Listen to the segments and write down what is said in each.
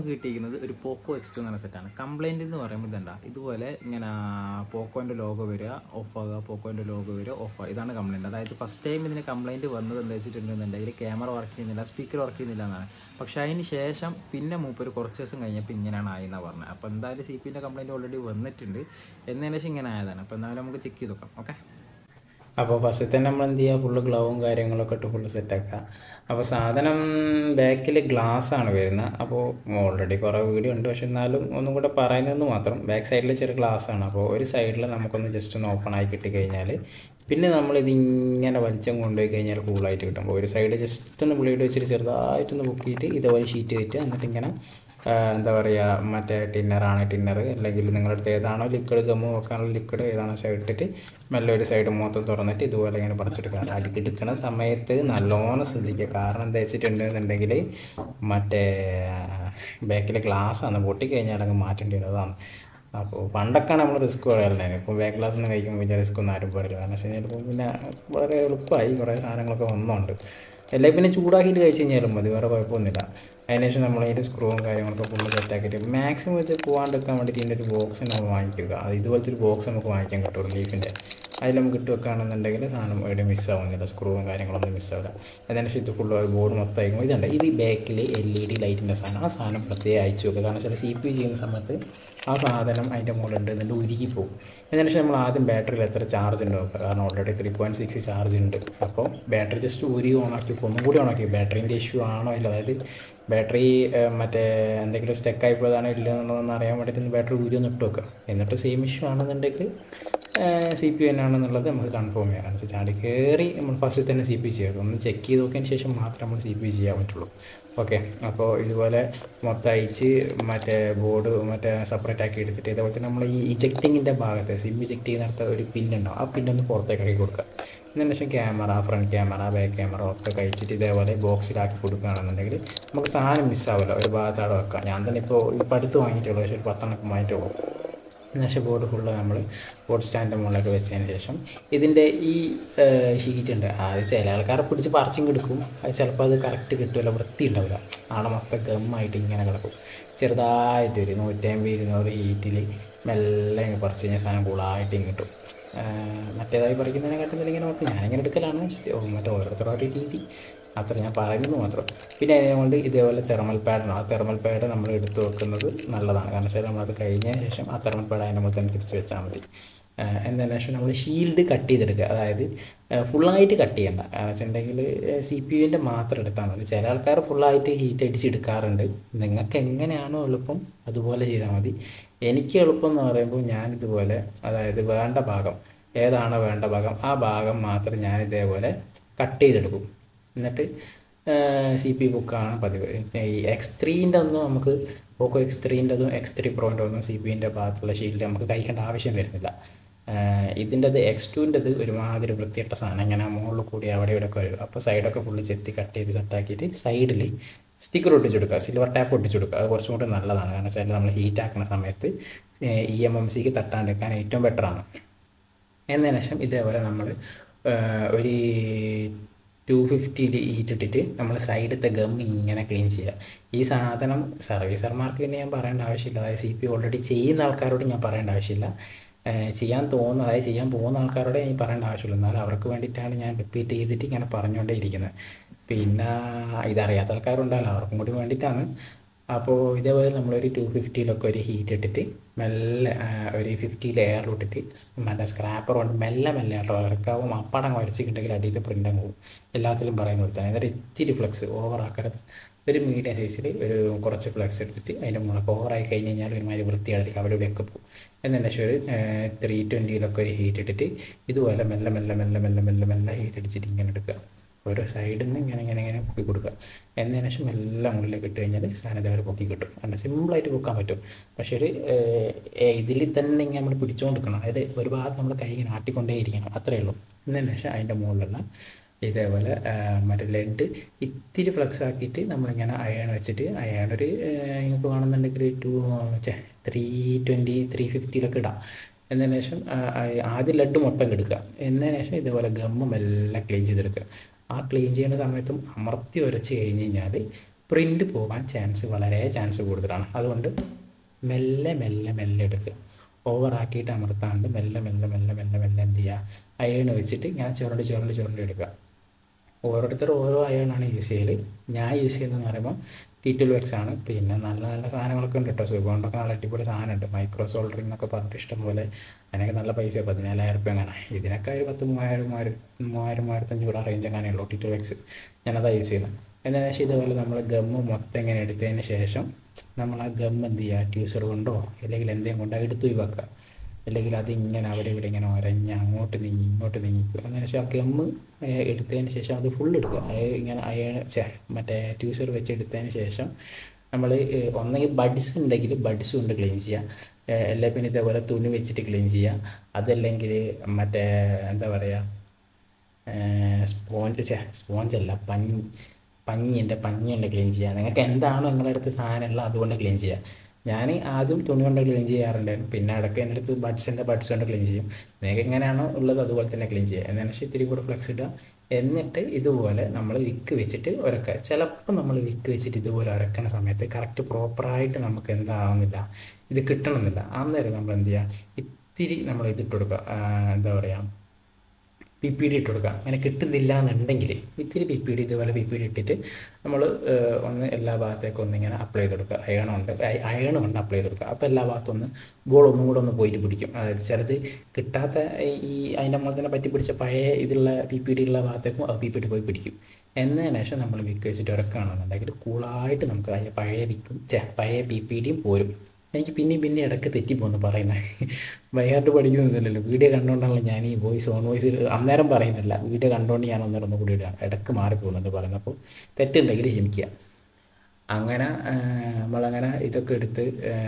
നമുക്ക് കിട്ടിയിരിക്കുന്നത് ഒരു പോക്കോ എക്സ് ടു എന്ന സെറ്റാണ് കംപ്ലൈൻറ്റ് എന്ന് പറയുമ്പോൾ ഇതെന്താ ഇതുപോലെ ഇങ്ങനെ പോക്കോൻ്റെ ലോഗോ വരിക ഓഫ് ആകുക പോക്കോൻ്റെ ലോഗോ വരിക ഓഫ് ആകുക ഇതാണ് കംപ്ലൈൻറ്റ് അതായത് ഫസ്റ്റ് ടൈം ഇതിന് കംപ്ലൈൻറ്റ് വന്നത് എന്താ വെച്ചിട്ടുണ്ടെന്നുണ്ടെങ്കിൽ ക്യാമറ വർക്ക് ചെയ്യുന്നില്ല സ്പീക്കർ വർക്ക് ചെയ്യുന്നില്ല എന്നാണ് പക്ഷേ അതിന് ശേഷം പിന്നെ മൂപ്പര് കുറച്ച് ദിവസം കഴിഞ്ഞപ്പോൾ ഇങ്ങനെയാണ് ആയെന്നാണ് പറഞ്ഞത് അപ്പോൾ എന്തായാലും സി പിൻ്റെ കംപ്ലൈൻറ്റ് ഓൾറെഡി വന്നിട്ടുണ്ട് എന്നതിന് ശേഷം ഇങ്ങനെ ആയതാണ് അപ്പോൾ എന്തായാലും നമുക്ക് ചെക്ക് ചെയ്ത് നോക്കാം ഓക്കെ അപ്പോൾ ഫസ്റ്റിൽ തന്നെ നമ്മൾ എന്ത് ചെയ്യുക ഫുള്ള് ഗ്ലൗവും കാര്യങ്ങളൊക്കെ ഇട്ട് ഫുള്ള് സെറ്റാക്കുക അപ്പോൾ സാധനം ബാക്കിൽ ഗ്ലാസ് ആണ് വരുന്നത് അപ്പോൾ ഓൾറെഡി കുറേ വീഡിയോ ഉണ്ട് പക്ഷെ എന്നാലും ഒന്നും കൂടെ പറയുന്നതെന്ന് മാത്രം ബാക്ക് സൈഡിൽ ചെറിയ ഗ്ലാസ് ആണ് അപ്പോൾ ഒരു സൈഡിൽ നമുക്കൊന്ന് ജസ്റ്റ് ഒന്ന് ഓപ്പൺ ആയി കിട്ടിക്കഴിഞ്ഞാൽ പിന്നെ നമ്മളിത് ഇങ്ങനെ വലിച്ചം കൊണ്ടുപോയി കഴിഞ്ഞാൽ കൂളായിട്ട് കിട്ടും അപ്പോൾ ഒരു സൈഡ് ജസ്റ്റ് ഒന്ന് ബ്ലേഡ് വെച്ചിട്ട് ചെറുതായിട്ടൊന്ന് പൊക്കിയിട്ട് ഇതേപോലെ ഷീറ്റ് വെച്ച് എന്നിട്ട് ഇങ്ങനെ ആ, എന്താ പറയുക മറ്റേ ടിന്നറാണ് ടിന്നർ അല്ലെങ്കിൽ നിങ്ങളുടെ അടുത്ത് ഏതാണോ ലിക്വിഡ് ഗമ്മ് വെക്കാനുള്ള ലിക്വിഡ് ഏതാണോ സൈഡ് ഇട്ടിട്ട് മെല്ലെ ഒരു സൈഡ് മൊത്തം തുറന്നിട്ട് ഇതുപോലെ ഇങ്ങനെ പറിച്ചെടുക്കുക അടിക്കെടുക്കുന്ന സമയത്ത് നല്ലോണം ശ്രദ്ധിക്കുക കാരണം എന്താ വെച്ചിട്ടുണ്ടെന്നുണ്ടെങ്കിൽ മറ്റേ ബാക്കിലെ ഗ്ലാസ് ആണ് പൊട്ടിക്കഴിഞ്ഞാൽ അങ്ങ് മാറ്റേണ്ടി വരും അതാണ് അപ്പോൾ പണ്ടൊക്കെ നമ്മൾ റിസ്ക് പറയാറുണ്ടായിരുന്നു ഇപ്പോൾ ബാക്ക് ക്ലാസ് നിന്ന് കഴിക്കുമ്പോൾ വലിയ റിസ്ക് ഒന്നും ആരും പറയില്ല കാരണം വെച്ച് കഴിഞ്ഞാൽ ഇപ്പോൾ പിന്നെ വളരെ എളുപ്പമായി കുറേ സാധനങ്ങളൊക്കെ വന്നുണ്ട് എല്ലാം പിന്നെ ചൂടാക്കിയിട്ട് കഴിച്ച് കഴിഞ്ഞാലും മതി വേറെ കുഴപ്പമൊന്നുമില്ല അതിനുശേഷം നമ്മൾ അതിൻ്റെ സ്ക്രൂവും കാര്യങ്ങളൊക്കെ ഫുള്ള് സെറ്റാക്കിയിട്ട് മാക്സിമം വെച്ച് പോകാണ്ടിരിക്കാൻ വേണ്ടിയിട്ട് ഇതിൻ്റെ ഒരു ബോക്സ് നമ്മൾ വാങ്ങിക്കുക അത് ഇതുപോലത്തെ ഒരു ബോക്സ് നമുക്ക് വാങ്ങിക്കാൻ കിട്ടും ലീഫിൻ്റെ അതിൽ നമുക്ക് ഇട്ട് വെക്കുകയാണെന്നുണ്ടെങ്കിൽ സാധനം എവിടെ മിസ്സാവുന്നില്ല സ്ക്രൂവും കാര്യങ്ങളൊന്നും മിസ്സാവില്ല അതിനുശേഷം ഇത് ഫുള്ള് ബോർഡ് മൊത്തം അയക്കും ഇതുണ്ട് ഇത് ബാക്കിൽ എൽ ഇ ഡി ലൈറ്റിൻ്റെ സാധനം ആ സാധനം പ്രത്യേകം അയച്ചു വെക്കുക കാരണം ചില സി പി ചെയ്യുന്ന സമയത്ത് ആ സാധനം അതിൻ്റെ മുകളിലുണ്ട് എന്നിട്ട് ഉരുകി പോകും അതിനുശേഷം നമ്മൾ ആദ്യം ബാറ്ററിയിൽ എത്ര ചാർജ് ഉണ്ട് നോക്കുക കാരണം already three point six charge ഉണ്ട് അപ്പോൾ ബാറ്ററി ജസ്റ്റ് ഊരി ഓണാക്കി ഒന്നും കൂടി ഓണാക്കി ബാറ്ററീൻ്റെ ഇഷ്യൂ ആണോ ഇല്ല അതായത് ബാറ്ററി മറ്റേ എന്തെങ്കിലും സ്റ്റക്കായി പോയതാണോ ഇല്ല എന്നുള്ളതെന്ന് അറിയാൻ വേണ്ടിയിട്ട് ബാറ്ററി ഊരി ഒന്ന് ഇട്ട് വെക്കുക എന്നിട്ട് സെയിം ഇഷ്യൂ ആണെന്നുണ്ടെങ്കിൽ സി പി എന്നാണെന്നുള്ളത് നമുക്ക് കൺഫേം ചെയ്യാം കാരണം വെച്ചാൽ ചാടി കയറി നമ്മൾ ഫസ്റ്റ് തന്നെ സി പി ചെയ്യുക ഒന്ന് ചെക്ക് ചെയ്ത് നോക്കിയതിന് ശേഷം മാത്രമേ നമ്മൾ സി പി ചെയ്യാൻ പറ്റുള്ളൂ ഓക്കെ അപ്പോൾ ഇതുപോലെ മൊത്തം അയച്ച് മറ്റേ ബോർഡ് മറ്റേ സെപ്പറേറ്റ് ആക്കി എടുത്തിട്ട് ഇതേപോലെ തന്നെ നമ്മൾ ഈ ഇജക്റ്റിങ്ങിൻ്റെ ഭാഗത്ത് സിം ഇജക്റ്റ് ചെയ്യുന്നിടത്ത് ഒരു പിന്നുണ്ടാവും ആ പിന്നൊന്ന് പുറത്തേക്ക് ആക്കി കൊടുക്കുക എന്നതിന് ശേഷം camera front camera back camera ഒക്കെ കഴിച്ചിട്ട് ഇതേപോലെ ബോക്സിലാക്കി കൊടുക്കുകയാണെന്നുണ്ടെങ്കിൽ നമുക്ക് സാധനം മിസ്സാവില്ല ഒരു ഭാഗത്ത് അവിടെ വെക്കാം ഞാൻ തന്നെ ഇപ്പോൾ ഇപ്പോൾ അടുത്ത് വാങ്ങിയിട്ടുള്ളൂ പക്ഷേ ഒരു പത്തെണ്ണൊക്കെ വാങ്ങിയിട്ടുള്ളൂ പക്ഷേ ബോർഡ് ഫുള്ള് നമ്മൾ ബോർഡ് സ്റ്റാൻഡിൻ്റെ മുകളിലൊക്കെ വെച്ചതിന് ശേഷം ഇതിൻ്റെ ഈ ഷീറ്റ് ഉണ്ട് അത് ചില ആൾക്കാരെ പിടിച്ച് പറിച്ചും കിടക്കും അത് ചിലപ്പോൾ അത് കറക്റ്റ് കിട്ടില്ല വൃത്തി ഉണ്ടാവില്ല ആടെ മൊത്തം ഗമ്മായിട്ട് ഇങ്ങനെ കിടക്കും ചെറുതായിട്ട് ഒരു നൂറ്റമ്പത് ഇരുന്നൂറ് ഹീറ്റിൽ മെല്ലെ ഇങ്ങ് പറിച്ച് കഴിഞ്ഞാൽ സാധനം കൂളായിട്ട് ഇങ്ങ് കിട്ടും മറ്റേതായി പറിക്കുന്നതിനെക്കാട്ടും ഇങ്ങനെ ഓർത്ത് ഞാനിങ്ങനെ എടുക്കലാണ് ഓ, മറ്റേ ഓരോരുത്തരുടെ ഒരു രീതി അത്ര ഞാൻ പറയുന്നത് മാത്രം പിന്നെ അതിനെക്കൊണ്ട് ഇതേപോലെ തെർമൽ പാഡാണ് ആ തെർമൽ പാഡ് നമ്മൾ എടുത്ത് വെക്കുന്നത് നല്ലതാണ് കാരണം വെച്ചാൽ നമ്മളത് കഴിഞ്ഞതിന് ശേഷം ആ തെർമൽ പാഡ് അതിൻ്റെ മുകളിൽ തന്നെ തിരിച്ച് വെച്ചാൽ മതി എന്നതിന് ശേഷം നമ്മൾ ഷീൽഡ് കട്ട് ചെയ്തെടുക്കുക അതായത് ഫുള്ളായിട്ട് കട്ട് ചെയ്യണ്ട കാരണം വെച്ചിട്ടുണ്ടെങ്കിൽ സി പി യുവിൻ്റെ മാത്രം എടുത്താൽ മതി ചില ആൾക്കാർ ഫുള്ളായിട്ട് ഹീറ്റ് അടിച്ചെടുക്കാറുണ്ട് നിങ്ങൾക്ക് എങ്ങനെയാണോ എളുപ്പം അതുപോലെ ചെയ്താൽ മതി എനിക്ക് എളുപ്പം എന്ന് പറയുമ്പോൾ ഞാനിതുപോലെ അതായത് വേണ്ട ഭാഗം ഏതാണോ വേണ്ട ഭാഗം ആ ഭാഗം മാത്രം ഞാൻ ഇതേപോലെ കട്ട് ചെയ്തെടുക്കും എന്നിട്ട് സി പി ബുക്കാണ് പതിവ് ഈ എക്സ് ത്രീൻ്റെ ഒന്നും നമുക്ക് പോക്കോ എക്സ് ത്രീൻ്റെതും എക്സ് ത്രീ പ്രോൻ്റെ ഒന്നും സി പിൻ്റെ ഭാഗത്തുള്ള ഷീൽഡ് നമുക്ക് കഴിക്കേണ്ട ആവശ്യം വരുന്നില്ല ഇതിൻ്റെത് എക്സ് ടുവിൻ്റെത് ഒരുമാതിരി വൃത്തിയിട്ട സാധനം ഇങ്ങനെ മുകളിൽ കൂടി അവിടെ ഇവിടെ ഒക്കെ വരും അപ്പോൾ സൈഡൊക്കെ ഫുള്ള് ചെത്തി കട്ട് ചെയ്ത് സെറ്റാക്കിയിട്ട് സൈഡിൽ സ്റ്റിക്കർ ഒട്ടിച്ചു കൊടുക്കുക സിൽവർ ടാപ്പ് ഒട്ടിച്ചു കൊടുക്കുക അത് കുറച്ചും കൂടി നല്ലതാണ് കാരണം വെച്ചാൽ നമ്മൾ ഹീറ്റ് ആക്കുന്ന സമയത്ത് ഇ എം എം സിക്ക് തട്ടാണ്ടിരിക്കാൻ ഏറ്റവും ബെറ്ററാണ് എന്നതിന് ശേഷം ഇതേപോലെ നമ്മൾ ഒരു ടു ഫിഫ്റ്റിയിൽ ഈറ്റിട്ടിട്ട് നമ്മൾ സൈഡത്തെ ഗം ഇങ്ങനെ ക്ലീൻ ചെയ്യുക ഈ സാധനം സർവീസർമാർക്ക് പിന്നെ ഞാൻ പറയേണ്ട ആവശ്യമില്ല അതായത് സി പി ഓൾറെഡി ചെയ്യുന്ന ആൾക്കാരോട് ഞാൻ പറയേണ്ട ആവശ്യമില്ല ഏഹ് ചെയ്യാൻ തോന്നുന്ന അതായത് ചെയ്യാൻ പോകുന്ന ആൾക്കാരോട് ഞാൻ പറയേണ്ട ആവശ്യമില്ല എന്നാൽ അവർക്ക് വേണ്ടിയിട്ടാണ് ഞാൻ റിപ്പീറ്റ് ചെയ്തിട്ട് ഇങ്ങനെ പറഞ്ഞുകൊണ്ടേ ഇരിക്കുന്നത് പിന്നെ ഇതറിയാത്ത ആൾക്കാരുണ്ടല്ലോ അവർക്കും കൂടി വേണ്ടിയിട്ടാണ് അപ്പോൾ ഇതേപോലെ നമ്മളൊരു ടു ഫിഫ്റ്റിയിലൊക്കെ ഒരു ഹീറ്റ് ഇട്ടിട്ട് മെല്ലെ ആ, ഒരു ഫിഫ്റ്റിയിൽ എയറിലിട്ടിട്ട് മറ്റേ സ്ക്രാപ്പർ കൊണ്ട് മെല്ലെ മെല്ലെ കേട്ടോ ഇറക്കാവും അപ്പടം വരച്ചിട്ടുണ്ടെങ്കിൽ അടിയത്തെ പ്രിൻ്റ് അങ്ങ് പോകും എല്ലാത്തിലും പറയുന്ന പോലെ തന്നെ എന്നിട്ട് ഇത്തിരി ഫ്ലെക്സ് ഓവർ ആക്കരുത് ഒരു മീഡിയം സൈസിൽ ഒരു കുറച്ച് ഫ്ലെക്സ് എടുത്തിട്ട് അതിൻ്റെ മുളക്ക് ഓവറായി കഴിഞ്ഞ് കഴിഞ്ഞാൽ ഒരുമാതിരി വൃത്തിയായിരിക്കും അവിടെ ഇവിടെയൊക്കെ പോകും എന്നതിന് ശേഷം ഒരു ത്രീ ട്വൻറ്റിയിലൊക്കെ ഒരു ഹീറ്റ് ഇട്ടിട്ട് ഇതുപോലെ മെല്ലെ മെല്ലെ മെല്ലെ മെല്ലെ മെല്ലെ മെല്ലെ ഹീറ്റ് അടിച്ചിട്ട് ഇങ്ങനെ എടുക്കുക ഓരോ സൈഡിൽ നിന്ന് ഇങ്ങനെ ഇങ്ങനെ ഇങ്ങനെ പൊക്കി കൊടുക്കുക എന്നതിന് ശേഷം എല്ലാം ഉള്ളിലേക്ക് ഇട്ട് കഴിഞ്ഞാൽ സാധനം ഇതേപോലെ പൊക്കി കിട്ടും അങ്ങനെ സിമ്പിളായിട്ട് പൊക്കാൻ പറ്റും പക്ഷേ ഒരു ഇതിൽ തന്നെ ഇങ്ങനെ നമ്മൾ പിടിച്ചുകൊണ്ടിരിക്കണം അതായത് ഒരു ഭാഗത്ത് നമ്മൾ കൈ ഇങ്ങനെ ആട്ടിക്കൊണ്ടേ ഇരിക്കണം അത്രയേ ഉള്ളൂ എന്നതിന് ശേഷം അതിൻ്റെ മുകളിലുള്ള ഇതേപോലെ ആ, മറ്റേ ലെഡ് ഇത്തിരി ഫ്ലക്സ് ആക്കിയിട്ട് നമ്മളിങ്ങനെ അയൺ വെച്ചിട്ട് അയൺ ഒരു നിങ്ങൾക്ക് വേണമെന്നുണ്ടെങ്കിൽ ടു ത്രീ ട്വൻറ്റി ത്രീ ഫിഫ്റ്റിയിലൊക്കെ ഇടാം എന്നതിന് ശേഷം ആ, ആ, ആദ്യം ലഡ് മൊത്തം എടുക്കുക എന്നതിന് ശേഷം ഇതുപോലെ ഗമ്മും എല്ലാം ക്ലീൻ ചെയ്തെടുക്കുക ആ ക്ലീൻ ചെയ്യുന്ന സമയത്തും അമർത്തി ഉരച്ച് കഴിഞ്ഞ് കഴിഞ്ഞാൽ പ്രിൻ്റ് പോകാൻ ചാൻസ് വളരെ ചാൻസ് കൂടുതലാണ് അതുകൊണ്ട് മെല്ലെ മെല്ലെ മെല്ലെ എടുക്കുക ഓവറാക്കിയിട്ട് അമർത്താണ്ട് മെല്ലെ മെല്ലെ മെല്ലെ മെല്ലെ മെല്ലെ എന്ത് ചെയ്യുക അയൺ വെച്ചിട്ട് ഇങ്ങനെ ചുരണ്ടി ചുരണ്ടി ചുരണ്ടി എടുക്കുക ഓരോരുത്തർ ഓരോ അയണാണ് യൂസ് ചെയ്യൽ ഞാൻ യൂസ് ചെയ്യുന്നതെന്ന് പറയുമ്പോൾ ടി ട്വൽവ് എക്സ് ആണ് പിന്നെ നല്ല നല്ല സാധനങ്ങളൊക്കെ ഉണ്ട് കേട്ടോ സുഖമുണ്ടൊക്കെ നല്ല അടിപൊളി സാധനമുണ്ട് മൈക്രോ സോൾഡറിംഗ് എന്നൊക്കെ പറഞ്ഞിട്ട് ഇഷ്ടം പോലെ അതിനൊക്കെ നല്ല പൈസ പതിനാലായിരം റുപ്യ അങ്ങനെ ഇതിനൊക്കെ ഒരു പത്ത് മൂവായിരം മൂവായിരം മൂവായിരം മൂവായിരത്തഞ്ഞൂറ് റേഞ്ച് അങ്ങനെ ഉള്ളൂ ടി ട്വൽവ് എക്സ് ഞാനതാണ് യൂസ് ചെയ്യുന്നത് എന്താണെന്ന് വെച്ചാൽ ഇതുപോലെ നമ്മൾ ഗമ്മ് മൊത്തം ഇങ്ങനെ എടുത്തതിന് ശേഷം നമ്മൾ ആ ഗം എന്ത് ചെയ്യുക ട്യൂസർ കൊണ്ടോ അല്ലെങ്കിൽ എന്തെങ്കിലും കൊണ്ടോ എടുത്ത് ഒഴിവാക്കുക അല്ലെങ്കിൽ അതിങ്ങനെ അവിടെ ഇവിടെ ഇങ്ങനെ ഒരഞ്ഞ് അങ്ങോട്ട് നീങ്ങി ഇങ്ങോട്ട് നീങ്ങിക്കും അങ്ങനെ ശേഷം ആ ഗമ്മ് എടുത്തതിന് ശേഷം അത് ഫുൾ എടുക്കുക അത് ഇങ്ങനെ അയൺ ചേ മറ്റേ ട്യൂസർ വെച്ച് എടുത്തതിന് ശേഷം നമ്മൾ ഒന്നെങ്കിൽ ബഡ്സ് ഉണ്ടെങ്കിൽ ബഡ്സ് കൊണ്ട് ക്ലീൻ ചെയ്യുക അല്ലെങ്കിൽ പിന്നെ ഇതേപോലെ തുണി വെച്ചിട്ട് ക്ലീൻ ചെയ്യുക അതല്ലെങ്കിൽ മറ്റേ എന്താ പറയുക സ്പോഞ്ച് ചേ സ്പോഞ്ചല്ല പഞ്ഞി പഞ്ഞിയുണ്ട് പഞ്ഞിയുണ്ട് ക്ലീൻ ചെയ്യുക നിങ്ങൾക്ക് എന്താണോ നിങ്ങളുടെ അടുത്ത് സാധനമുള്ള അതുകൊണ്ട് ക്ലീൻ ചെയ്യുക ഞാൻ ആദ്യം തുണി കൊണ്ട് ക്ലീൻ ചെയ്യാറുണ്ടായിരുന്നു പിന്നെ ഇടയ്ക്ക് എൻ്റെ അടുത്ത് ബഡ്സിൻ്റെ ബഡ്സ് കൊണ്ട് ക്ലീൻ ചെയ്യും നിങ്ങൾക്ക് എങ്ങനെയാണോ ഉള്ളത് അതുപോലെ തന്നെ ക്ലീൻ ചെയ്യുക എന്നാണ് വെച്ചാൽ ഇത്തിരി കൂടെ ഫ്ലെക്സ് ഇടുക എന്നിട്ട് ഇതുപോലെ നമ്മൾ വിക്ക് വെച്ചിട്ട് ഉരക്കുക ചിലപ്പോൾ നമ്മൾ വിക്ക് വെച്ചിട്ട് ഇതുപോലെ ഉരക്കണ സമയത്ത് കറക്റ്റ് പ്രോപ്പറായിട്ട് നമുക്ക് എന്താവുന്നില്ല ഇത് കിട്ടണമെന്നില്ല അന്നേരം നമ്മൾ എന്ത് ചെയ്യുക ഇത്തിരി നമ്മൾ ഇതിട്ട് കൊടുക്കുക എന്താ പറയുക പി പി ഡി ഇട്ട് കൊടുക്കുക അങ്ങനെ കിട്ടുന്നില്ല എന്നുണ്ടെങ്കിൽ ഇത്തിരി പി പി ഡി ഇതുപോലെ പി പി ഡി ഇട്ടിട്ട് നമ്മൾ ഒന്ന് എല്ലാ ഭാഗത്തേക്കും ഒന്ന് ഇങ്ങനെ അപ്ലൈ ചെയ്ത് കൊടുക്കുക അയൺ ഉണ്ട് അയൺ കൊണ്ട് അപ്ലൈ ചെയ്ത് കൊടുക്കുക അപ്പോൾ എല്ലാ ഭാഗത്തും ഒന്ന് ബോൾ ഒന്നും കൂടെ ഒന്ന് പോയിട്ട് പിടിക്കും അതായത് ചിലത് കിട്ടാത്ത ഈ അതിൻ്റെ മുകളിൽ തന്നെ പറ്റി പിടിച്ച പഴയ ഇതിലുള്ള പി പി ഡി ഉള്ള ഭാഗത്തേക്കും അത് പി പി ഡി പോയി പിടിക്കും എന്നതിന് ശേഷം നമ്മൾ വിക്ക് വെച്ചിട്ട് ഉറക്കുകയാണെന്നുണ്ടെങ്കിൽ കൂളായിട്ട് നമുക്ക് അതിൻ്റെ പഴയ വിക്കും ചേ പഴയ പി പി ഡിയും പോരും എനിക്ക് പിന്നെയും പിന്നെ ഇടയ്ക്ക് തെറ്റിപ്പോന്ന് പറയുന്നത് ബൈഹാർട്ട് പഠിക്കുന്നതല്ലല്ലോ വീഡിയോ കണ്ടുകൊണ്ടാണല്ലോ ഞാൻ ഈ വോയിസ് ഓൺ വോയിസ് അന്നേരം പറയുന്നില്ല വീഡിയോ കണ്ടുകൊണ്ട് ഞാൻ ഒന്നേരം ഒന്ന് കൂടി ഇടുക ഇടയ്ക്ക് മാറിപ്പോകുന്നുണ്ട് പറയുന്നത് അപ്പോൾ തെറ്റുണ്ടെങ്കിൽ ക്ഷമിക്കുക അങ്ങനെ നമ്മളങ്ങനെ ഇതൊക്കെ എടുത്ത്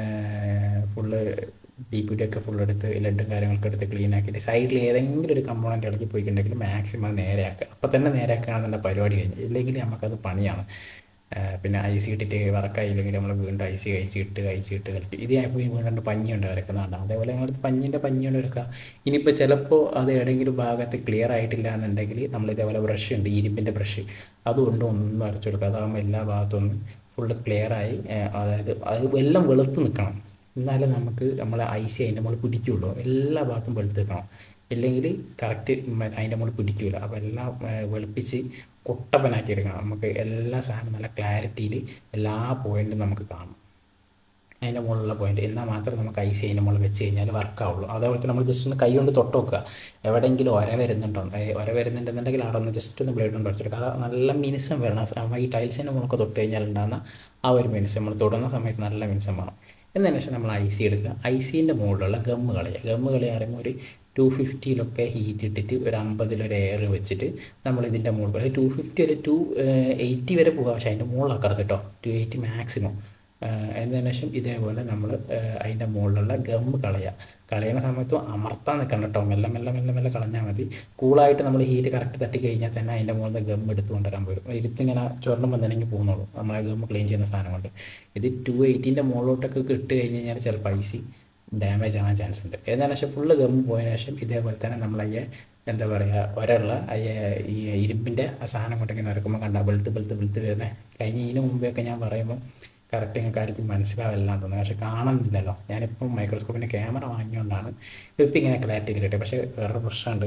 ഫുള്ള് ബി പി ഡി ഒക്കെ ഫുൾ എടുത്ത് ലഡും കാര്യങ്ങളൊക്കെ എടുത്ത് ക്ലീൻ ആക്കിയിട്ട് സൈഡിൽ ഏതെങ്കിലും ഒരു കമ്പോണൻ്റ് ഇളക്കി പോയിട്ടുണ്ടെങ്കിൽ മാക്സിമം നേരെയാക്കുക അപ്പോൾ തന്നെ നേരെയാക്കുകയാണെന്നുള്ള പരിപാടി കഴിഞ്ഞ് ഇല്ലെങ്കിൽ നമുക്കത് പണിയാണ് പിന്നെ ഐ സി ഇട്ടിട്ട് വർക്കായില്ലെങ്കിൽ നമ്മൾ വീണ്ടും ഐ സി കഴിച്ചിട്ട് കഴിച്ചിട്ട് കളിക്കും ഇത് ഇപ്പോൾ വീണ്ടും പഞ്ഞിയുണ്ട് വരക്കുന്നതാണ് അതേപോലെ ഞങ്ങളടുത്ത് പഞ്ഞിൻ്റെ പഞ്ഞിയുണ്ട് വരക്കുക ഇനിയിപ്പോൾ ചിലപ്പോൾ അത് ഏതെങ്കിലും ഭാഗത്ത് ക്ലിയർ ആയിട്ടില്ല എന്നുണ്ടെങ്കിൽ നമ്മൾ ഇതേപോലെ ബ്രഷ് ഉണ്ട് ഇരുമ്പിൻ്റെ ബ്രഷ് അതുകൊണ്ട് ഒന്നും അരച്ചു കൊടുക്കുക അതാകുമ്പോൾ എല്ലാ ഭാഗത്തും ഒന്ന് ഫുള്ള് ക്ലിയറായി അതായത് അത് എല്ലാം വെളുത്ത് നിൽക്കണം എന്നാലേ നമുക്ക് നമ്മളെ ഐ സി അതിൻ്റെ മുകളിൽ പിടിക്കുകയുള്ളൂ എല്ലാ ഭാഗത്തും വെളുത്ത് നിൽക്കണം ഇല്ലെങ്കിൽ കറക്റ്റ് അതിൻ്റെ മുകളിൽ പിടിക്കില്ല അപ്പോൾ എല്ലാം വെളുപ്പിച്ച് കൊട്ടപ്പനാക്കി എടുക്കണം നമുക്ക് എല്ലാ സാധനവും നല്ല ക്ലാരിറ്റിയിൽ എല്ലാ പോയിൻറ്റും നമുക്ക് കാണാം അതിൻ്റെ മുകളിലുള്ള പോയിന്റ് എന്നാൽ മാത്രമേ നമുക്ക് ഐ സി അതിൻ്റെ മുകളിൽ വെച്ച് കഴിഞ്ഞാൽ വർക്കാവുള്ളൂ അതേപോലെ തന്നെ നമ്മൾ ജസ്റ്റ് ഒന്ന് കൈ കൊണ്ട് തൊട്ട് നോക്കുക എവിടെയെങ്കിലും ഒര വരുന്നുണ്ടോ ഒര വരുന്നുണ്ടെന്നുണ്ടെങ്കിൽ അവിടെ ഒന്ന് ജസ്റ്റ് ഒന്ന് ബ്ലേഡ് കൊണ്ട് അടിച്ചെടുക്കുക അത് നല്ല മിനുസം വരണം ഈ ടൈൽസിൻ്റെ മുകളൊക്കെ തൊട്ട് കഴിഞ്ഞാൽ ഉണ്ടാകുന്ന ആ ഒരു മിനുസം നമ്മൾ തൊടുന്ന സമയത്ത് നല്ല മിനുസം വേണം എന്നതിന് ശേഷം നമ്മൾ ഐ സി എടുക്കുക ഐ സീൻ്റെ മുകളിലുള്ള ഗമ്മ് കളയുക ഗമ്മ് കളി പറയുമ്പോൾ ഒരു ടു ഫിഫ്റ്റിയിലൊക്കെ ഹീറ്റ് ഇട്ടിട്ട് ഒരു അമ്പതിലൊരു എയർ വെച്ചിട്ട് നമ്മൾ ഇതിൻ്റെ മുകളിൽ ടു ഫിഫ്റ്റി വരെ ടു എയ്റ്റി വരെ പോകാം പക്ഷേ അതിൻ്റെ മുകളിലാക്കരുത് കേട്ടോ ടു എയ്റ്റി മാക്സിമം എന്നതിന് ശേഷം ഇതേപോലെ നമ്മൾ അതിൻ്റെ മുകളിലുള്ള ഗമ്മ് കളയുക കളയുന്ന സമയത്ത് അമർത്താൻ നിൽക്കണം കേട്ടോ മെല്ലെ മെല്ലെ മെല്ലെ മെല്ലെ കളഞ്ഞാൽ മതി കൂളായിട്ട് നമ്മൾ ഹീറ്റ് കറക്റ്റ് തട്ടി കഴിഞ്ഞാൽ തന്നെ അതിൻ്റെ മുകളിൽ ഗം എടുത്ത് കൊണ്ടുവരാൻ വരും ഇരുത്തിങ്ങനെ ചുരണ്ടുമ്പോൾ തന്നെ പോകുന്നുള്ളൂ നമ്മളെ ഗം ക്ലീൻ ചെയ്യുന്ന സാധനം കൊണ്ട് ഇത് ടു എയ്റ്റീൻ്റെ മുകളിലോട്ടൊക്കെ ഇട്ട് കഴിഞ്ഞ് കഴിഞ്ഞാൽ ചിലപ്പോൾ ഐസി ഡാമേജ് ആവാൻ ചാൻസ് ഉണ്ട് ഏതാണെന്ന് വെച്ചാൽ ഫുള്ള് ഗം പോയതിനു ശേഷം ഇതേപോലെ തന്നെ നമ്മൾ അയ്യെ എന്താ പറയുക ഒരള്ള അയ്യ ഈ ഇരുമ്പിൻ്റെ ആ സാധനം കൊണ്ടിങ്ങനെ നടക്കുമ്പോൾ കണ്ട വെളുത്ത് വെളുത്ത് വെളുത്ത് വരുന്നത് കഴിഞ്ഞ ഇതിന് മുമ്പെയൊക്കെ ഞാൻ പറയുമ്പോൾ കറക്റ്റ് നിങ്ങൾക്ക് ആയിരിക്കും മനസ്സിലാവില്ല തോന്നുന്നത് പക്ഷേ കാണുന്നില്ലല്ലോ ഞാനിപ്പം മൈക്രോസ്കോപ്പിൻ്റെ ക്യാമറ വാങ്ങിയോണ്ടാണ് ഇപ്പം ഇങ്ങനെ ക്ലാരിറ്റിയിൽ കിട്ടിയത് പക്ഷേ വേറൊരു പ്രശ്നമുണ്ട്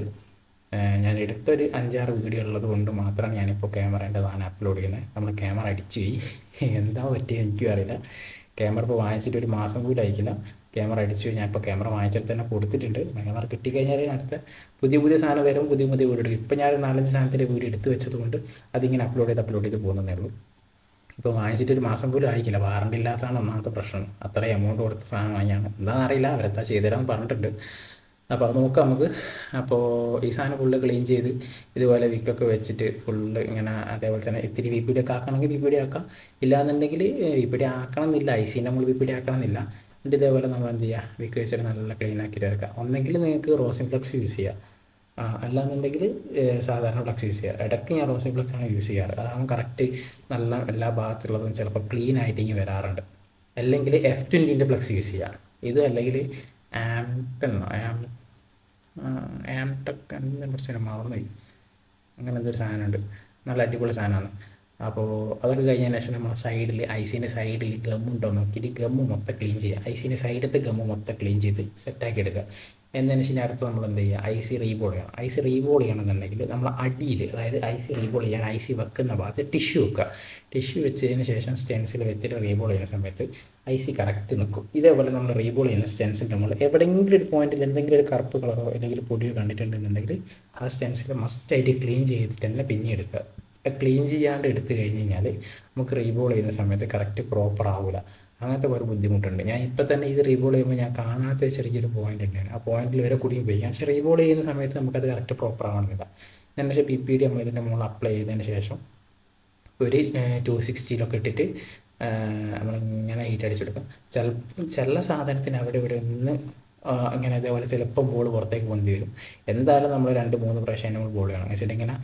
ഞാൻ എടുത്തൊരു അഞ്ചാറ് വീഡിയോ ഉള്ളത് കൊണ്ട് മാത്രമാണ് ഞാനിപ്പോൾ ക്യാമറേൻ്റെ സാധനം അപ്ലോഡ് ചെയ്യുന്നത് നമ്മൾ ക്യാമറ അടിച്ചു പോയി എന്താ പറ്റിയത് എനിക്കും അറിയില്ല ക്യാമറ ഇപ്പോൾ വാങ്ങിച്ചിട്ട് ഒരു മാസം കൂടി അയക്കില്ല ക്യാമറ അടിച്ചു ഞാൻ ഇപ്പോൾ ക്യാമറ വാങ്ങിച്ചിട്ട് തന്നെ കൊടുത്തിട്ടുണ്ട് ക്യാമറ കിട്ടിക്കഴിഞ്ഞാൽ അടുത്ത പുതിയ പുതിയ സാധനം വരും പുതിയ പുതിയ വീഡിയോ എടുക്കും ഇപ്പം ഞാൻ നാലഞ്ച് സാധനത്തിൻ്റെ വീഡിയോ എടുത്ത് വെച്ചതുകൊണ്ട് അതിങ്ങനെ അപ്ലോഡ് ചെയ്ത് അപ്ലോഡ് ചെയ്ത് പോകുന്നതേ ഉള്ളൂ ഇപ്പോൾ വാങ്ങിച്ചിട്ട് ഒരു മാസം പോലും ആയിക്കില്ല വാറണ്ടി ഇല്ലാത്തതാണ് ഒന്നാമത്തെ പ്രശ്നം അത്ര എമൗണ്ട് കൊടുത്ത സാധനം വാങ്ങിയാണ് എന്താണെന്ന് അറിയില്ല അവരെത്താ ചെയ്തുതരാമെന്ന് പറഞ്ഞിട്ടുണ്ട് അപ്പോൾ അത് നോക്കാം നമുക്ക് അപ്പോൾ ഈ സാധനം ഫുള്ള് ക്ലീൻ ചെയ്ത് ഇതുപോലെ വിക്കൊക്കെ വെച്ചിട്ട് ഫുള്ള് ഇങ്ങനെ അതേപോലെ തന്നെ ഇത്തിരി വി പി ഡി ഒക്കെ ആക്കണമെങ്കിൽ വി പി ഡി ആക്കാം ഇല്ലാന്നുണ്ടെങ്കിൽ വി പി ഡി ആക്കണം എന്നില്ല ഐ സി നമ്മൾ വി പി ഡി ആക്കണം എന്നില്ല എന്നിട്ട് ഇതേപോലെ നമ്മൾ എന്ത് ചെയ്യുക വിക്ക് വെച്ചിട്ട് നല്ല ക്ലീൻ ആക്കിയിട്ട് എടുക്കാം ഒന്നെങ്കിൽ നിങ്ങൾക്ക് റോസിൻ ഫ്ലക്സ് യൂസ് ചെയ്യാം ആ അല്ലാന്നുണ്ടെങ്കിൽ സാധാരണ ഫ്ലക്സ് യൂസ് ചെയ്യുക ഇടയ്ക്ക് ഞാൻ റോസി ഫ്ലക്സ് ആണ് യൂസ് ചെയ്യാറ് അതാകുമ്പോൾ കറക്റ്റ് നല്ല എല്ലാ ഭാഗത്തുള്ളതും ചിലപ്പോൾ ക്ലീൻ ആയിട്ട് ഇങ്ങനെ വരാറുണ്ട് അല്ലെങ്കിൽ എഫ് ട്വൻറ്റീൻ്റെ ഫ്ലക്സ് യൂസ് ചെയ്യുക ഇത് അല്ലെങ്കിൽ ആംടെന്നോ ആം ആംടെക് എന്തെങ്കിലും കുറച്ച് മറന്നുപോയി അങ്ങനെ എന്തൊരു സാധനമുണ്ട് നല്ല അടിപൊളി സാധനമാണ് അപ്പോൾ അതൊക്കെ കഴിഞ്ഞതിന് ശേഷം നമ്മൾ സൈഡിൽ ഐസിൻ്റെ സൈഡിൽ ഗമ്മുണ്ടോ നോക്കിയിട്ട് ഗമ്മ് മൊത്തം ക്ലീൻ ചെയ്യുക ഐസിൻ്റെ സൈഡത്തെ ഗമ്മ് മൊത്തം ക്ലീൻ ചെയ്ത് സെറ്റാക്കി എടുക്കുക എന്നതിന് ശേഷം അടുത്ത് നമ്മൾ എന്ത് ചെയ്യുക ഐ സി റീബോൾ ചെയ്യണം ഐ സി റീബോൾ ചെയ്യണമെന്നുണ്ടെങ്കിൽ നമ്മൾ അടിയിൽ അതായത് ഐ സി റീബോൾ ചെയ്യാൻ ഐ സി വെക്കുന്ന ഭാഗത്ത് ടിഷ്യൂ വെക്കുക ടിഷ്യൂ വെച്ചതിന് ശേഷം സ്റ്റെൻസിൽ വെച്ചിട്ട് റീബോൾ ചെയ്യുന്ന സമയത്ത് ഐ സി കറക്റ്റ് നിൽക്കും ഇതേപോലെ നമ്മൾ റീബോൾ ചെയ്യുന്ന സ്റ്റെൻസിൽ നമ്മൾ എവിടെയെങ്കിലും ഒരു പോയിന്റിൽ എന്തെങ്കിലും ഒരു കറുപ്പ് കളറോ അല്ലെങ്കിൽ പൊടിയോ കണ്ടിട്ടുണ്ടെന്നുണ്ടെങ്കിൽ ആ സ്റ്റെൻസിൽ മസ്റ്റായിട്ട് ക്ലീൻ ചെയ്തിട്ട് തന്നെ പിന്നെ എടുക്കുക ക്ലീൻ ചെയ്യാണ്ട് എടുത്തു കഴിഞ്ഞ് കഴിഞ്ഞാൽ നമുക്ക് റീബോൾ ചെയ്യുന്ന സമയത്ത് കറക്റ്റ് പ്രോപ്പർ ആവില്ല അങ്ങനത്തെ ഒരു ബുദ്ധിമുട്ടുണ്ട് ഞാൻ ഇപ്പം തന്നെ ഇത് റീബോൾ ചെയ്യുമ്പോൾ ഞാൻ കാണാത്ത ചെറിയൊരു പോയിന്റ് ഉണ്ടായിരുന്നു ആ പോയിന്റിൽ വരെ കൂടി ഉപയോഗിക്കാം പക്ഷേ റീബോൾ ചെയ്യുന്ന സമയത്ത് നമുക്കത് കറക്റ്റ് പ്രോപ്പർ ആവണമെന്നില്ല ഞാൻ പക്ഷേ പി പി ഡി നമ്മൾ ഇതിൻ്റെ മുകളിൽ അപ്ലൈ ചെയ്തതിന് ശേഷം ഒരു ടു സിക്സ്റ്റിയിലൊക്കെ ഇട്ടിട്ട് നമ്മളിങ്ങനെ ഹീറ്റ് അടിച്ചെടുക്കും ചിലപ്പം ചില സാധനത്തിന് അവിടെ ഇവിടെ ഒന്ന് അങ്ങനെ അതേപോലെ ചിലപ്പം ബോൾ പുറത്തേക്ക് പൊന്തി വരും എന്തായാലും നമ്മൾ രണ്ട് മൂന്ന് പ്രാവശ്യം നമ്മൾ ബോൾ ചെയ്യണം വെച്ചിട്ട് ഇങ്ങനെ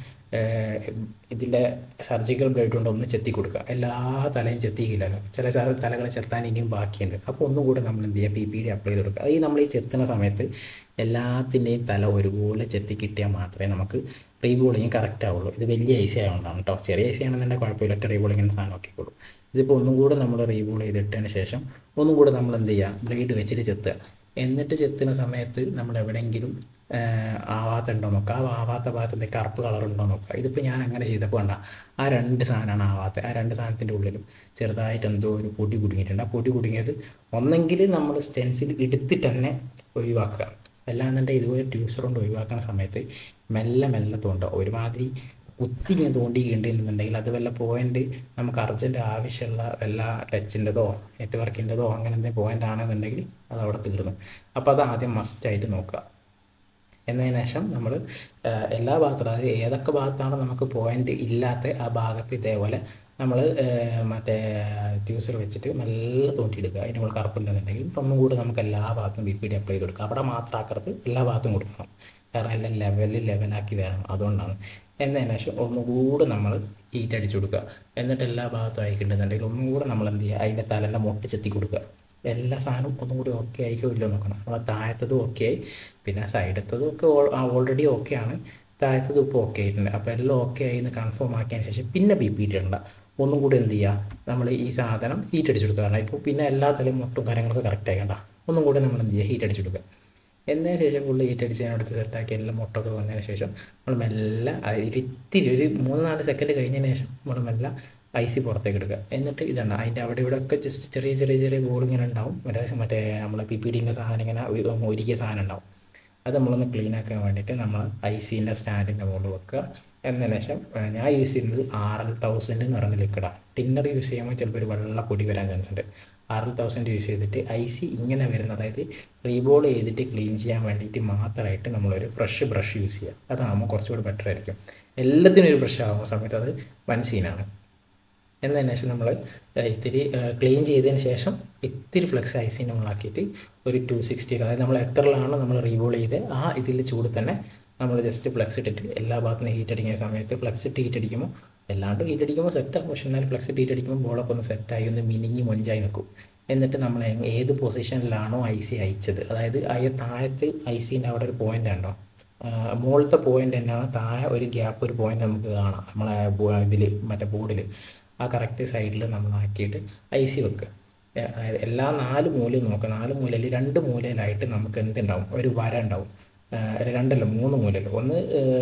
ഇതിൻ്റെ സർജിക്കൽ ബ്ലേഡ് കൊണ്ട് ഒന്ന് ചെത്തി കൊടുക്കുക എല്ലാ തലയും ചെത്തിയില്ലല്ലോ ചില തലകൾ ചെത്താൻ ഇനിയും ബാക്കിയുണ്ട് അപ്പോൾ ഒന്നും കൂടെ നമ്മൾ എന്ത് ചെയ്യുക പി പി ഡി അപ്ലൈ ചെയ്ത് കൊടുക്കുക അത് ഈ നമ്മൾ ഈ ചെത്തുന്ന സമയത്ത് എല്ലാത്തിൻ്റെയും തല ഒരുപോലെ ചെത്തി കിട്ടിയാൽ മാത്രമേ നമുക്ക് റീബോളിങ് കറക്റ്റ് ആവുള്ളൂ ഇത് വലിയ ഐസി ആയതുകൊണ്ടാണ് കേട്ടോ ചെറിയ ഐസി ആണെന്നുണ്ടെങ്കിൽ കുഴപ്പമില്ല ഒറ്റ റീബോളിങ്ങിൻ്റെ സാധനം ആക്കിക്കോളൂ ഇതിപ്പോൾ ഒന്നും കൂടെ നമ്മൾ റീബോൾ ചെയ്തിട്ടതിന് ശേഷം ഒന്നും കൂടെ നമ്മൾ എന്ത് ചെയ്യുക ബ്ലേഡ് വെച്ചിട്ട് ചെത്തുക എന്നിട്ട് ചെത്തുന്ന സമയത്ത് നമ്മൾ എവിടെയെങ്കിലും ആവാത്തുണ്ടോ നോക്കുക ആ ആവാത്ത ഭാഗത്ത് എന്തെങ്കിലും കറുപ്പ് കളർ ഉണ്ടോ നോക്കുക ഇതിപ്പോൾ ഞാൻ അങ്ങനെ ചെയ്തപ്പോൾ വേണ്ട ആ രണ്ട് സാധനമാണ് ആവാത്തത് ആ രണ്ട് സാധനത്തിൻ്റെ ഉള്ളിലും ചെറുതായിട്ട് എന്തോ ഒരു പൊടി കുടുങ്ങിയിട്ടുണ്ട് ആ പൊടി കുടുങ്ങിയത് ഒന്നെങ്കിൽ നമ്മൾ സ്റ്റെൻസിൽ എടുത്തിട്ട് തന്നെ ഒഴിവാക്കുക അല്ലാന്നുണ്ടെങ്കിൽ ഇതുപോലെ ട്യൂസർ കൊണ്ട് ഒഴിവാക്കുന്ന സമയത്ത് മെല്ലെ മെല്ലെ തോണ്ടുക ഒരുമാതിരി കുത്തി ഇങ്ങനെ തോണ്ടിയിട്ടുണ്ടെന്നുണ്ടെങ്കിൽ അത് വല്ല പോയിന്റ് നമുക്ക് അർജൻറ്റ് ആവശ്യമുള്ള വല്ല ടച്ചിൻ്റെതോ നെറ്റ്വർക്കിൻ്റെതോ അങ്ങനെ എന്തെങ്കിലും പോയിന്റ് ആണെന്നുണ്ടെങ്കിൽ അത് അവിടെ തീർന്നു അപ്പോൾ അത് ആദ്യം മസ്റ്റായിട്ട് നോക്കുക എന്നതിന് ശേഷം നമ്മൾ എല്ലാ ഭാഗത്തും അതായത് ഏതൊക്കെ ഭാഗത്താണ് നമുക്ക് പോയിന്റ് ഇല്ലാത്ത ആ ഭാഗത്ത് ഇതേപോലെ നമ്മൾ മറ്റേ ട്യൂസർ വെച്ചിട്ട് നല്ല തോണ്ടിയെടുക്കുക അതിന് നമ്മൾ കറുപ്പുണ്ടെന്നുണ്ടെങ്കിൽ ഒന്നും കൂടി നമുക്ക് എല്ലാ ഭാഗത്തും ബി പി ഡി അപ്ലൈ ചെയ്ത് കൊടുക്കുക അവിടെ മാത്രം ആക്കരുത് എല്ലാ ഭാഗത്തും കൊടുക്കണം കാരണം എല്ലാം ലെവലിൽ ലെവലാക്കി വരണം അതുകൊണ്ടാണ് എന്നതിന് ശേഷം ഒന്നുകൂടെ നമ്മൾ ഹീറ്റ് അടിച്ചു കൊടുക്കുക എന്നിട്ട് എല്ലാ ഭാഗത്തും അയക്കുന്നുണ്ടെന്നുണ്ടെങ്കിൽ ഒന്നുകൂടെ നമ്മൾ എന്ത് ചെയ്യുക അതിൻ്റെ തലൻ്റെ മുട്ട ചെത്തി കൊടുക്കുക എല്ലാ സാധനവും ഒന്നും കൂടി ഓക്കെ ആയിക്കോ ഇല്ലോ നോക്കണം നമ്മൾ താഴത്തതും ഓക്കെ ആയി പിന്നെ സൈഡത്തതും ഒക്കെ ഓൾറെഡി ഓക്കെ ആണ് താഴത്തതും ഇപ്പോൾ ഓക്കെ ആയിട്ടുണ്ട് അപ്പോൾ എല്ലാം ഓക്കെ ആയി എന്ന് കൺഫേം ആക്കിയതിന് ശേഷം പിന്നെ ബി പി ഇടണ്ട ഒന്നും കൂടി എന്ത് ചെയ്യുക നമ്മൾ ഈ സാധനം ഹീറ്റ് അടിച്ചു കൊടുക്കുക കാരണം ഇപ്പോൾ പിന്നെ എല്ലാ തലയും മുട്ടും കാര്യങ്ങളൊക്കെ കറക്റ്റ് ആക്കണ്ട ഒന്നും കൂടി നമ്മൾ എന്ത് ചെയ്യുക ഹീറ്റ് അടിച്ചു കൊടുക്കുക എന്നതിന് ശേഷം ഫുള്ള് ഹീറ്റ് അടിച്ചതിനടുത്ത് സെറ്റാക്കി എല്ലാം മുട്ടൊക്കെ വന്നതിന് ശേഷം നമ്മൾ മെല്ലെ ഇത്തിരി ഒരു മൂന്ന് നാല് സെക്കൻഡ് കഴിഞ്ഞതിന് ശേഷം നമ്മൾ മെല്ലെ ഐസി പുറത്തേക്ക് എടുക്കുക എന്നിട്ട് ഇതാണ് അതിൻ്റെ അവിടെ ഇവിടെ ഒക്കെ ജസ്റ്റ് ചെറിയ ചെറിയ ചെറിയ ബോൾ ഇങ്ങനെ ഉണ്ടാവും മറ്റേ മറ്റേ നമ്മളെ പി പി ഡിൻ്റെ സാധനം ഇങ്ങനെ ഒരുക്കിയ സാധനം ഉണ്ടാവും അത് നമ്മളൊന്ന് ക്ലീൻ ആക്കാൻ വേണ്ടിയിട്ട് നമ്മൾ ഐ സീൻ്റെ സ്റ്റാൻഡിൻ്റെ മുകളിൽ വെക്കുക എന്നതിന് ശേഷം ഞാൻ യൂസ് ചെയ്യുന്നത് ആർ എൽ തൗസൻഡ് എന്ന് പറയുന്ന ലിക്വിഡാണ് ടിന്നർ യൂസ് ചെയ്യുമ്പോൾ ചിലപ്പോൾ ഒരു വെള്ള പൊടി വരാൻ ചാൻസ് ഉണ്ട് ആർ എൽ തൗസൻഡ് യൂസ് ചെയ്തിട്ട് ഐ സി ഇങ്ങനെ വരുന്ന അതായത് റീബോൾ ചെയ്തിട്ട് ക്ലീൻ ചെയ്യാൻ വേണ്ടിയിട്ട് മാത്രമായിട്ട് നമ്മളൊരു ഫ്രഷ് ബ്രഷ് യൂസ് ചെയ്യുക അതാകുമ്പോൾ കുറച്ചുകൂടി ബെറ്റർ ആയിരിക്കും എല്ലാത്തിനും ഒരു ബ്രഷ് ആകുന്ന സമയത്ത് അത് വൻ സീനാണ് എന്നതിന് ശേഷം നമ്മൾ ഇത്തിരി ക്ലീൻ ചെയ്തതിന് ശേഷം ഇത്തിരി ഫ്ലെക്സ് ഐസി നമ്മളാക്കിയിട്ട് ഒരു ടു സിക്സ്റ്റിയിൽ അതായത് നമ്മൾ എത്രയിലാണ് നമ്മൾ റീബോൾ ചെയ്ത് ആ ഇതിൽ ചൂട് തന്നെ നമ്മൾ ജസ്റ്റ് ഫ്ലെക്സ് ഇട്ടിട്ട് എല്ലാ ഭാഗത്തുനിന്ന് ഹീറ്റ് അടിക്കുന്ന സമയത്ത് ഫ്ലെക്സ് ഇട്ട് ഹീറ്റ് അടിക്കുമ്പോൾ എല്ലാണ്ടും ഹീറ്റ് അടിക്കുമ്പോൾ സെറ്റാകും പക്ഷെ എന്നാലും ഫ്ലെക്സ് ഇട്ട് ഹീറ്റ് അടിക്കുമ്പോൾ ബോളൊക്കെ ഒന്ന് സെറ്റായി ഒന്ന് മിനിഞ്ഞ് മൊഞ്ചായി നിൽക്കും എന്നിട്ട് നമ്മൾ ഏത് പൊസിഷനിലാണോ ഐ സി അയച്ചത് അതായത് അയ താഴത്ത് ഐ സീൻ്റെ അവിടെ ഒരു പോയിൻ്റ് ഉണ്ടോ മുകളിലത്തെ പോയിൻ്റ് തന്നെയാണ് താഴെ ഒരു ഗ്യാപ്പ് ഒരു പോയിൻ്റ് നമുക്ക് കാണാം നമ്മളെ ഇതിൽ മറ്റേ ബോർഡിൽ ആ കറക്റ്റ് സൈഡിൽ നമ്മൾ ആക്കിയിട്ട് ഐ സി വെക്കുക അതായത് എല്ലാ നാല് മൂലയും നോക്കുക നാല് മൂലയിൽ രണ്ട് മൂലയിലായിട്ട് നമുക്ക് എന്തുണ്ടാവും ഒരു വര ഉണ്ടാവും രണ്ടല്ല മൂന്ന് മൂലയിൽ ഒന്ന്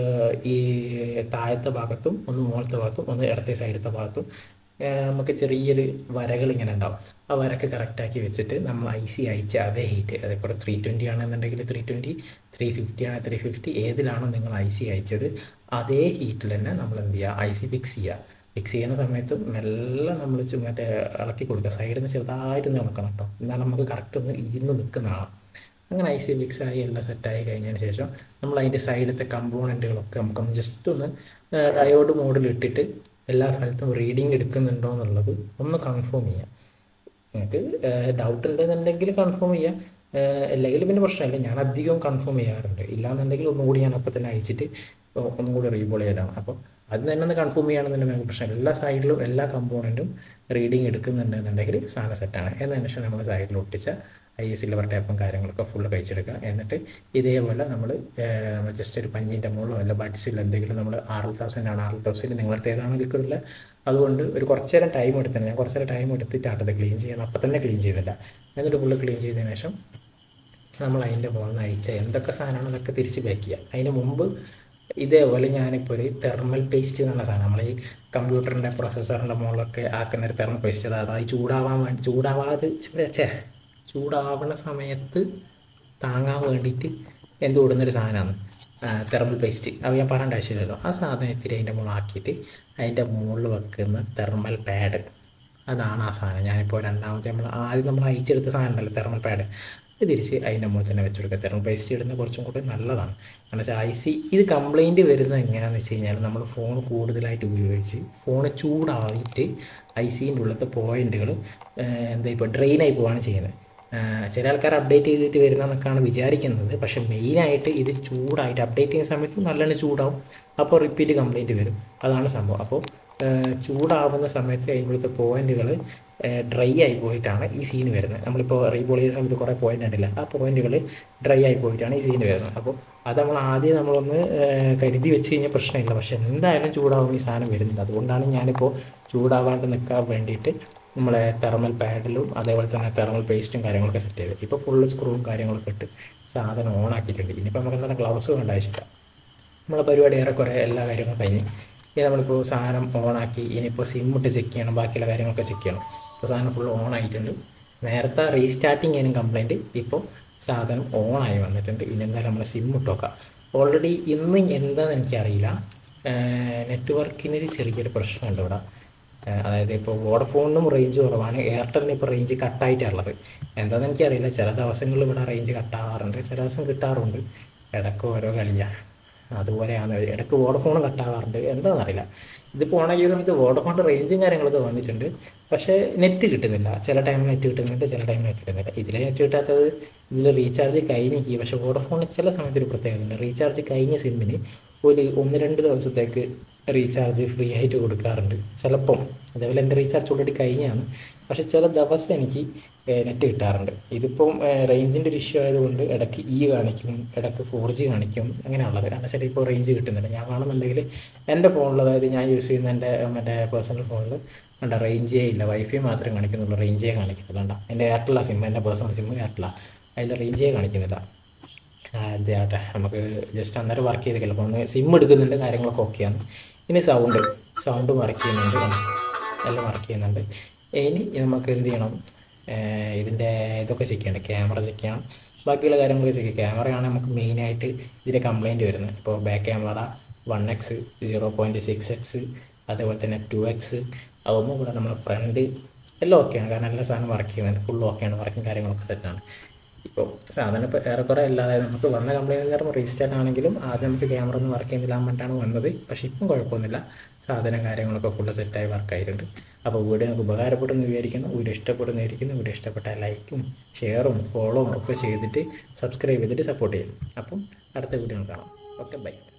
ഈ താഴത്തെ ഭാഗത്തും ഒന്ന് മുകളത്തെ ഭാഗത്തും ഒന്ന് ഇടത്തെ സൈഡത്തെ ഭാഗത്തും നമുക്ക് ചെറിയൊരു വരകൾ ഇങ്ങനെ ഉണ്ടാവും ആ വരക്ക് കറക്റ്റാക്കി വെച്ചിട്ട് നമ്മൾ ഐ സി അയച്ച അതേ ഹീറ്റ് അതേപോലെ ത്രീ ട്വൻറ്റി ആണെന്നുണ്ടെങ്കിൽ ത്രീ ട്വൻറ്റി ത്രീ ഫിഫ്റ്റി ആണ് ത്രീ ഫിഫ്റ്റി ഏതിലാണോ നിങ്ങൾ ഐ സി അയച്ചത് അതേ ഹീറ്റിൽ തന്നെ നമ്മൾ എന്ത് ചെയ്യുക ഐ സി ഫിക്സ് ചെയ്യുക ഫിക്സ് ചെയ്യുന്ന സമയത്ത് മെല്ലെ നമ്മൾ മറ്റേ ഇളക്കി കൊടുക്കുക സൈഡിൽ നിന്ന് ചെറുതായിട്ടൊന്ന് ഇളക്കണം കേട്ടോ എന്നാൽ നമുക്ക് കറക്റ്റ് ഒന്ന് ഇരുന്ന് നിൽക്കുന്നതാണ് അങ്ങനെ ഐ സി ഫിക്സ് ആയി എല്ലാം സെറ്റായി കഴിഞ്ഞതിന് ശേഷം നമ്മൾ അതിൻ്റെ സൈഡിലത്തെ കമ്പോണൻറ്റുകളൊക്കെ നമുക്കൊന്ന് ജസ്റ്റ് ഒന്ന് ഡയോഡ് മോഡിൽ ഇട്ടിട്ട് എല്ലാ സ്ഥലത്തും റീഡിങ് എടുക്കുന്നുണ്ടോ എന്നുള്ളത് ഒന്ന് കൺഫേം ചെയ്യാം നിങ്ങൾക്ക് ഡൗട്ട് ഉണ്ടെന്നുണ്ടെങ്കിൽ കൺഫേം ചെയ്യാം അല്ലെങ്കിൽ പിന്നെ പ്രശ്നമില്ല ഞാൻ അധികം കൺഫേം ചെയ്യാറുണ്ട് ഇല്ലാന്നുണ്ടെങ്കിൽ ഒന്നുകൂടി ഞാൻ അപ്പം തന്നെ അയച്ചിട്ട് ഒന്നും കൂടി റീബോൾ ചെയ്യലാണ് അപ്പോൾ അത് തന്നെ ഒന്ന് കൺഫേം ചെയ്യുകയാണെന്നുണ്ടെങ്കിൽ പ്രശ്നം എല്ലാ സൈഡിലും എല്ലാ കമ്പോണൻറ്റും റീഡിങ് എടുക്കുന്നുണ്ട് എന്നുണ്ടെങ്കിൽ സാധനം സെറ്റാണ് എന്നതിന് ശേഷം നമ്മൾ സൈഡിൽ ഒട്ടിച്ച ഈ സിൽവർ ടാപ്പും കാര്യങ്ങളൊക്കെ ഫുള്ള് കഴിച്ചെടുക്കുക എന്നിട്ട് ഇതേപോലെ നമ്മൾ നമ്മൾ ജസ്റ്റ് ഒരു പഞ്ഞിൻ്റെ മുകളിലോ അല്ല ബഡ്സിലോ എന്തെങ്കിലും നമ്മൾ ആറ് തൗസൻഡ് ആണ് ആറ് തൗസൻഡ് നിങ്ങളടുത്ത് ഏതാണെങ്കിൽ കിട്ടില്ല അതുകൊണ്ട് ഒരു കുറച്ച് നേരം ടൈം എടുത്തിട്ട് ഞാൻ കുറച്ച് നേരം ടൈം എടുത്തിട്ടാണ് അത് ക്ലീൻ ചെയ്യാൻ അപ്പം തന്നെ ക്ലീൻ ചെയ്തില്ല എന്നിട്ട് ഫുള്ള് ക്ലീൻ ചെയ്തതിന് ശേഷം നമ്മൾ അതിൻ്റെ മുകളിൽ അയച്ച എന്തൊക്കെ സാധനമാണ് അതൊക്കെ തിരിച്ച് പാക്ക് ചെയ്യുക അതിന് മുമ്പ് ഇതേപോലെ ഞാനിപ്പോൾ ഒരു തെർമൽ പേസ്റ്റ് എന്നുള്ള സാധനം നമ്മൾ ഈ കമ്പ്യൂട്ടറിൻ്റെ പ്രൊസസ്സറിൻ്റെ മുകളിലൊക്കെ ആക്കുന്ന ഒരു തെർമൽ പേസ്റ്റ് അതായത് അത് ചൂടാവാൻ വേണ്ടി ചൂടാവാതെ ചേ ചൂടാവണ സമയത്ത് താങ്ങാൻ വേണ്ടിയിട്ട് എന്ത് കൊടുന്നൊരു സാധനമാണ് തെർമൽ പേസ്റ്റ് അത് ഞാൻ പറയേണ്ട ആവശ്യമില്ലല്ലോ ആ സാധനം ഇത്തിരി അതിൻ്റെ മുകളിലാക്കിയിട്ട് അതിൻ്റെ മുകളിൽ വെക്കുന്ന തെർമൽ പാഡ് അതാണ് ആ സാധനം ഞാനിപ്പോൾ രണ്ടാമത്തെ നമ്മൾ ആദ്യം നമ്മൾ അയച്ചെടുത്ത സാധനം ഉണ്ടല്ലോ തെർമൽ പാഡ് അത് തിരിച്ച് അതിൻ്റെ മുകളിൽ തന്നെ വെച്ച് കൊടുക്കുക തെർമൽ പേസ്റ്റ് ഇടുന്നത് കുറച്ചും കൂടി നല്ലതാണ് കാരണം വെച്ചാൽ ഐ സി ഇത് കംപ്ലൈൻറ്റ് വരുന്നത് എങ്ങനെയാണെന്ന് വെച്ച് കഴിഞ്ഞാൽ നമ്മൾ ഫോൺ കൂടുതലായിട്ട് ഉപയോഗിച്ച് ഫോൺ ചൂടായിട്ട് ഐ സിൻ്റെ ഉള്ളത്തെ പോയിൻറ്റുകൾ എന്താ ഇപ്പോൾ ഡ്രെയിനായി പോവുകയാണ് ചെയ്യുന്നത് ചില ആൾക്കാർ അപ്ഡേറ്റ് ചെയ്തിട്ട് വരുന്നതെന്നൊക്കെയാണ് വിചാരിക്കുന്നത് പക്ഷേ മെയിനായിട്ട് ഇത് ചൂടായിട്ട് അപ്ഡേറ്റ് ചെയ്യുന്ന സമയത്ത് നല്ലോണം ചൂടാവും അപ്പോൾ റിപ്പീറ്റ് കംപ്ലൈൻറ്റ് വരും അതാണ് സംഭവം അപ്പോൾ ചൂടാവുന്ന സമയത്ത് അതിൻ്റെ പോയിന്റുകൾ ഡ്രൈ ആയി പോയിട്ടാണ് ഈ സീൻ വരുന്നത് നമ്മളിപ്പോൾ റീബോൾ ചെയ്യുന്ന സമയത്ത് കുറേ പോയിന്റ് ഉണ്ടല്ല ആ പോയിന്റുകൾ ഡ്രൈ ആയി പോയിട്ടാണ് ഈ സീൻ വരുന്നത് അപ്പോൾ അത് നമ്മൾ ആദ്യം നമ്മളൊന്ന് കരുതി വെച്ച് കഴിഞ്ഞാൽ പ്രശ്നമില്ല പക്ഷേ എന്തായാലും ചൂടാവും ഈ സാധനം വരുന്നുണ്ട് അതുകൊണ്ടാണ് ഞാനിപ്പോൾ ചൂടാവാണ്ട് നിൽക്കാൻ വേണ്ടിയിട്ട് നമ്മളെ തെർമൽ പാഡിലും അതേപോലെ തന്നെ തെർമൽ പേസ്റ്റും കാര്യങ്ങളൊക്കെ സെറ്റ് ചെയ്ത് ഇപ്പോൾ ഫുള്ള് സ്ക്രൂവും കാര്യങ്ങളൊക്കെ ഇട്ട് സാധനം ഓൺ ആക്കിയിട്ടുണ്ട് ഇനിയിപ്പോൾ നമുക്ക് എന്താണ് ഗ്ലൗസ് വേണ്ട ആവശ്യമില്ല നമ്മളെ പരിപാടി ഏറെക്കുറെ എല്ലാ കാര്യങ്ങളും കഴിഞ്ഞ് ഇനി നമ്മളിപ്പോൾ സാധനം ഓണാക്കി ഇനിയിപ്പോൾ സിം ഇട്ട് ചെക്ക് ചെയ്യണം ബാക്കിയുള്ള കാര്യങ്ങളൊക്കെ ചെക്ക് ചെയ്യണം ഇപ്പോൾ സാധനം ഫുൾ ഓൺ ആയിട്ടുണ്ട് നേരത്തെ റീസ്റ്റാർട്ടിങ് ചെയ്യാനും കംപ്ലൈൻറ്റ് ഇപ്പോൾ സാധനം ഓണായി വന്നിട്ടുണ്ട് ഇനി എന്തായാലും നമ്മൾ സിം ഇട്ട് നോക്കാം ഓൾറെഡി ഇന്ന് എന്താണെന്ന് എനിക്കറിയില്ല നെറ്റ്വർക്കിനൊരു ചെറിയൊരു പ്രശ്നമുണ്ട് ഇവിടെ അതായത് ഇപ്പോൾ വോഡഫോണിനും റേഞ്ച് കുറവാണ് എയർടെലിന് ഇപ്പോൾ റേഞ്ച് കട്ടായിട്ടുള്ളത് എന്താണെന്ന് എനിക്കറിയില്ല ചില ദിവസങ്ങളിൽ ഇവിടെ റേഞ്ച് കട്ടാവാറുണ്ട് ചില ദിവസം കിട്ടാറുണ്ട് ഇടയ്ക്ക് ഓരോ കളിയാണ് അതുപോലെയാണ് ഇടയ്ക്ക് വോഡഫോൺ കട്ടാവാറുണ്ട് എന്താണെന്നറിയില്ല ഇതിപ്പോൾ ഓൺ ആക്കിയ സമയത്ത് വോഡഫോണിൻ്റെ റേഞ്ചും കാര്യങ്ങളൊക്കെ വന്നിട്ടുണ്ട് പക്ഷേ നെറ്റ് കിട്ടുന്നില്ല ചില ടൈമിൽ നെറ്റ് കിട്ടുന്നുണ്ട് ചില ടൈമിൽ നെറ്റ് കിട്ടുന്നില്ല ഇതിൽ നെറ്റ് കിട്ടാത്തത് ഇതിൽ റീചാർജ് കഴിഞ്ഞിരിക്കും പക്ഷേ വോഡഫോണിന് ചില സമയത്ത് ഒരു പ്രത്യേകതയുണ്ട് റീചാർജ് കഴിഞ്ഞ സിമ്മിന് ഒരു ഒന്ന് രണ്ട് ദിവസത്തേക്ക് റീചാർജ് ഫ്രീ ആയിട്ട് കൊടുക്കാറുണ്ട് ചിലപ്പം അതേപോലെ എൻ്റെ റീചാർജ് ഓൾറെഡി കഴിഞ്ഞാണ് പക്ഷേ ചില ദിവസം എനിക്ക് നെറ്റ് കിട്ടാറുണ്ട് ഇതിപ്പം റേഞ്ചിൻ്റെ ഒരു ഇഷ്യൂ ആയതുകൊണ്ട് ഇടയ്ക്ക് ഇ കാണിക്കും ഇടയ്ക്ക് ഫോർ ജി കാണിക്കും അങ്ങനെയുള്ളത് കാരണം വെച്ചാൽ ഇപ്പോൾ റേഞ്ച് കിട്ടുന്നില്ല ഞാൻ കാണുന്നുണ്ടെങ്കിൽ എൻ്റെ ഫോണിൽ അതായത് ഞാൻ യൂസ് ചെയ്യുന്ന എൻ്റെ മറ്റേ പേഴ്സണൽ ഫോണിൽ വേണ്ട റേഞ്ചേ ഇല്ല വൈഫൈ മാത്രമേ കാണിക്കുന്നുള്ളൂ റേഞ്ചേ കാണിക്കുന്നില്ല വേണ്ട എൻ്റെ എയർടെല്ലാ സിം എൻ്റെ പേഴ്സണൽ സിം എയർടെല്ലാ അതിൽ റേഞ്ചേ കാണിക്കുന്നില്ല അതെ ആട്ടെ നമുക്ക് ജസ്റ്റ് അന്നേരം വർക്ക് ചെയ്തില്ല അപ്പോൾ ഒന്ന് സിം എടുക്കുന്നുണ്ട് കാര്യങ്ങളൊക്കെ ഓക്കെയാണ് ഇനി സൗണ്ട് സൗണ്ട് വർക്ക് ചെയ്യുന്നുണ്ട് എല്ലാം വർക്ക് ചെയ്യുന്നുണ്ട് ഇനി നമുക്ക് എന്ത് ചെയ്യണം ഇതിൻ്റെ ഇതൊക്കെ ചെക്ക് ചെയ്യണം ക്യാമറ ചെക്ക് ചെയ്യണം ബാക്കിയുള്ള കാര്യങ്ങളൊക്കെ ചെക്ക് ചെയ്യാം ക്യാമറയാണ് നമുക്ക് മെയിനായിട്ട് ഇതിൻ്റെ കംപ്ലയിൻറ്റ് വരുന്നത് ഇപ്പോൾ back camera one X zero point six X അതേപോലെ തന്നെ ടു എക്സ് അതൊന്നും കൂടെ നമ്മൾ ഫ്രണ്ട് എല്ലാം ഓക്കെയാണ് കാരണം എല്ലാ സാധനം വർക്ക് ചെയ്യുന്നുണ്ട് ഫുൾ ഓക്കെയാണ് വർക്കിംഗ് കാര്യങ്ങളൊക്കെ സെറ്റാണ് ഇപ്പോൾ സാധനം ഇപ്പോൾ ഏറെക്കുറെ അല്ലാതെ നമുക്ക് വന്ന കംപ്ലയിൻറ്റ് കാരണം റീസ്റ്റാർട്ട് ആണെങ്കിലും ആദ്യം നമുക്ക് ക്യാമറ ഒന്നും വർക്ക് ചെയ്യുന്നില്ല പറഞ്ഞിട്ടാണ് വന്നത് പക്ഷേ ഇപ്പം കുഴപ്പമൊന്നുമില്ല സാധനം കാര്യങ്ങളൊക്കെ ഫുള്ള് സെറ്റായി വർക്കായിട്ടുണ്ട് അപ്പോൾ വീഡിയോ നമുക്ക് ഉപകാരപ്പെടുന്നു വിചാരിക്കുന്നു വീഡിയോ ഇഷ്ടപ്പെടുന്നതായിരിക്കുന്നു വീഡിയോ ഇഷ്ടപ്പെട്ടാൽ ലൈക്കും ഷെയറും ഫോളോവും ഒക്കെ ചെയ്തിട്ട് സബ്സ്ക്രൈബ് ചെയ്തിട്ട് സപ്പോർട്ട് ചെയ്യും അപ്പം അടുത്ത വീഡിയോ കാണാം ഓക്കെ ബൈ